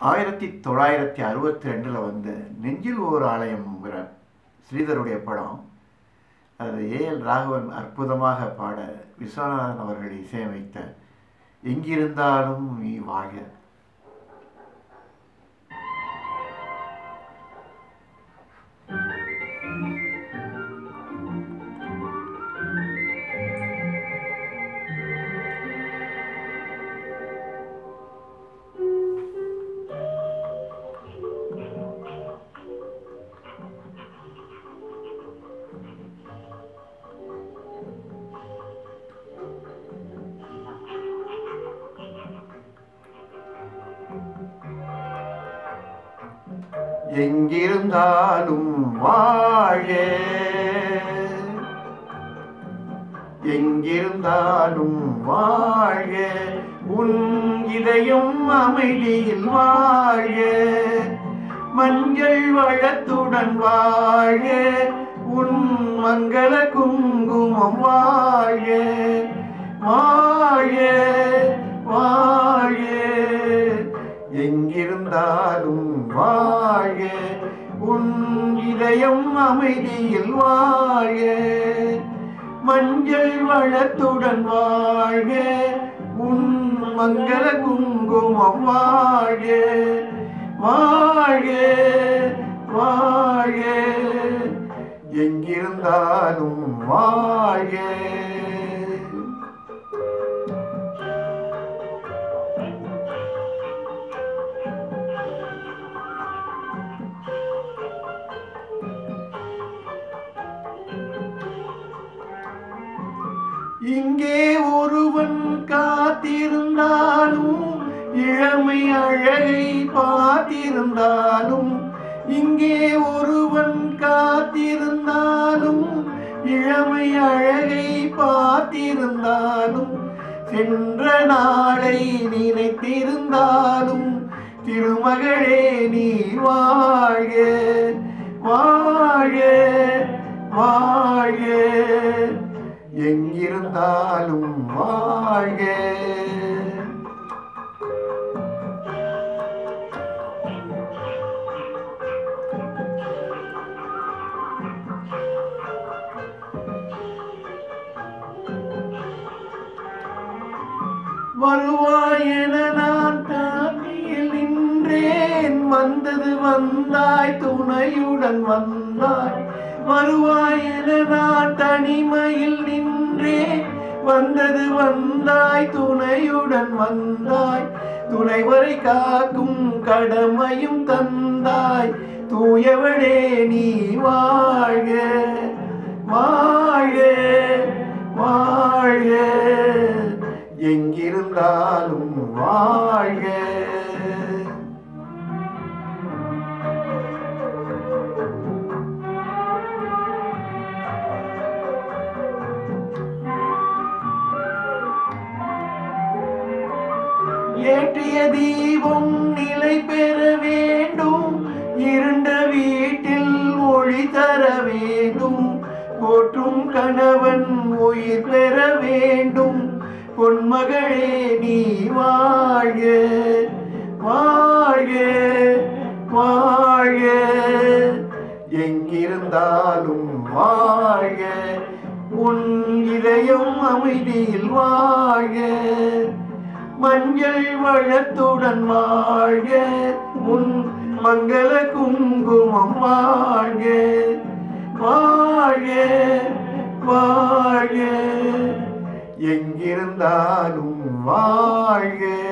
ஆயிரத்தி தொள்ளாயிரத்தி அறுபத்தி ரெண்டில் வந்து நெஞ்சில் ஓர் ஆலயம்ங்கிற ஸ்ரீதருடைய படம் அது ஏஎல் ராகவன் அற்புதமாக பாட விஸ்வநாதன் அவர்கள் இசையமைத்த எங்கிருந்தாலும் நீ வாழ எங்கிருந்தாலும் வாழ எங்கிருந்தாலும் வாழ உன் இதயம் அமைதியில் வாழ மஞ்சள் வளத்துடன் வாழ உன் மங்கள குங்குமம் வாழ வாழ வாழ எங்கிருந்தாலும் வாழ உன் இதயம் அமைதியில் வாழ மஞ்சள் வளத்துடன் வாழ உன் மங்கள குங்குமம் வாழ வாழ வாழ எங்கிருந்தாலும் வாழ இங்கே ஒருவன் காத்திருந்தாலும் இளமை அழகை பார்த்திருந்தாலும் இங்கே ஒருவன் காத்திருந்தாலும் இளமை அழகை பார்த்திருந்தாலும் சென்ற நாளை நினைத்திருந்தாலும் திருமகளே நீ வாழ வாழ வாழ எங்கிருந்தாலும் வாழ்க வருவாயென நான் தாக்கியில் நின்றேன் வந்தது வந்தாய் துணையுடன் வந்தாய் வருவாயென நான் தனிமையில் நின்றேன் வந்தது வந்தாய் துணையுடன் வந்தாய் துணைவரை காக்கும் கடமையும் தந்தாய் தூயவளே நீ வாழ வாழ வாழ எங்கிருந்தாலும் வாழ்க ஏற்றிய தீபம் நிலை பெற வேண்டும் இருண்ட வீட்டில் ஒளி தர வேண்டும் போற்றும் கணவன் உயிர் பெற வேண்டும் பொன்மகளே நீ வாழ வாழ வாழ எங்கிருந்தாலும் வாழ உன் இதயம் அமைதியில் வாழ மஞ்சள் வளத்துடன் வாழ உன் மங்கள குங்குமம் வாழ வாழ வாழ எங்கிருந்தாலும் வாழ்க